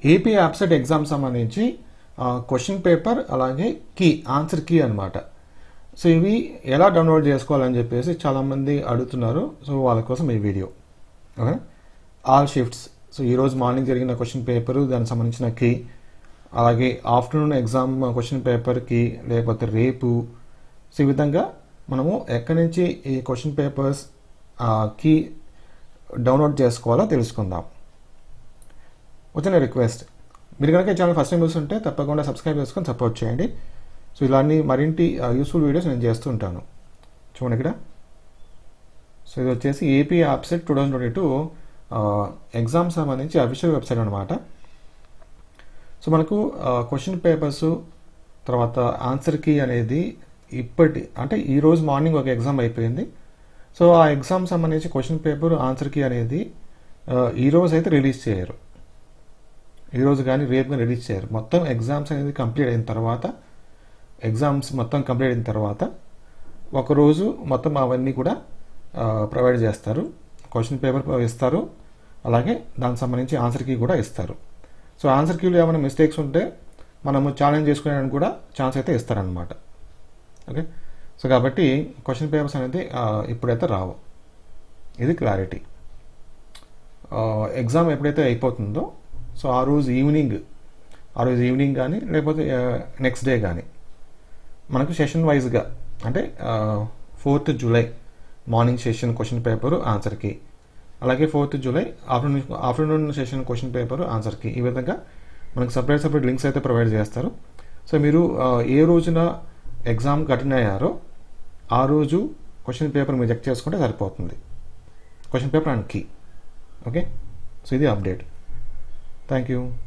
AP APSET exam సంబంధించి question paper అలాగే key answer key అనమాట సో ఇవి ఎలా డౌన్లోడ్ చేసుకోవాలని చెప్పేసి చాలామంది అడుగుతున్నారు సో వాళ్ళ కోసం ఈ video okay all shifts so ఈరోజు మార్నింగ్ జరిగిన క్వశ్చన్ పేపరు దానికి సంబంధించిన కీ అలాగే ఆఫ్టర్నూన్ ఎగ్జామ్ క్వశ్చన్ పేపర్కి లేకపోతే రేపు సో ఈ విధంగా మనము ఎక్కడి నుంచి ఈ క్వశ్చన్ పేపర్స్ కీ డౌన్లోడ్ చేసుకోవాలో తెలుసుకుందాం వచ్చిన రిక్వెస్ట్ మీరు కనుక ఈ ఛానల్ ఫస్ట్ టైం చూస్తుంటే తప్పకుండా సబ్స్క్రైబ్ చేసుకొని సపోర్ట్ చేయండి సో ఇలాంటి మరింటి యూస్ఫుల్ వీడియోస్ నేను చేస్తూ ఉంటాను చూడండి ఇక్కడ సో ఇది వచ్చేసి AP APSET two thousand twenty two exam సంబంధించి అఫీషియల్ వెబ్సైట్ అనమాట సో మనకు క్వశ్చన్ పేపర్స్ తర్వాత ఆన్సర్ కీ అనేది ఇప్పటి అంటే ఈ రోజు మార్నింగ్ ఒక ఎగ్జామ్ అయిపోయింది సో ఆ ఎగ్జామ్ సంబంధించి క్వశ్చన్ పేపర్ ఆన్సర్ కీ అనేది ఈ రోజు అయితే రిలీజ్ చేయరు ఈరోజు కానీ రేపు కానీ రిలీజ్ చేయరు మొత్తం ఎగ్జామ్స్ అనేది కంప్లీట్ అయిన తర్వాత ఎగ్జామ్స్ మొత్తం కంప్లీట్ అయిన తర్వాత ఒకరోజు మొత్తం అవన్నీ కూడా ప్రొవైడ్ చేస్తారు క్వశ్చన్ పేపర్ ఇస్తారు అలాగే దానికి సంబంధించి ఆన్సర్ కీ కూడా ఇస్తారు సో ఆన్సర్ కీలో ఏమైనా మిస్టేక్స్ ఉంటే మనము ఛాలెంజ్ చేసుకునేదానికి కూడా ఛాన్స్ అయితే ఇస్తారనమాట ఓకే సో కాబట్టి క్వశ్చన్ పేపర్స్ అనేది ఇప్పుడైతే రావు ఇది క్లారిటీ ఎగ్జామ్ ఎప్పుడైతే అయిపోతుందో సో ఆ రోజు ఈవినింగ్ ఆ రోజు ఈవినింగ్ కానీ లేకపోతే నెక్స్ట్ డే కానీ మనకు సెషన్ వైజ్గా అంటే fourth July morning session question paper ఆన్సర్కి అలాగే fourth July afternoon afternoon session question paper ఆన్సర్కి ఈ విధంగా మనకు సపరేట్ సపరేట్ లింక్స్ అయితే ప్రొవైడ్ చేస్తారు సో మీరు ఏ రోజున ఎగ్జామ్కి అటెండ్ అయ్యారో ఆ రోజు క్వశ్చన్ పేపర్ మీరు చెక్ చేసుకుంటే సరిపోతుంది question paper and key okay so ఇది అప్డేట్ థ్యాంక్ యూ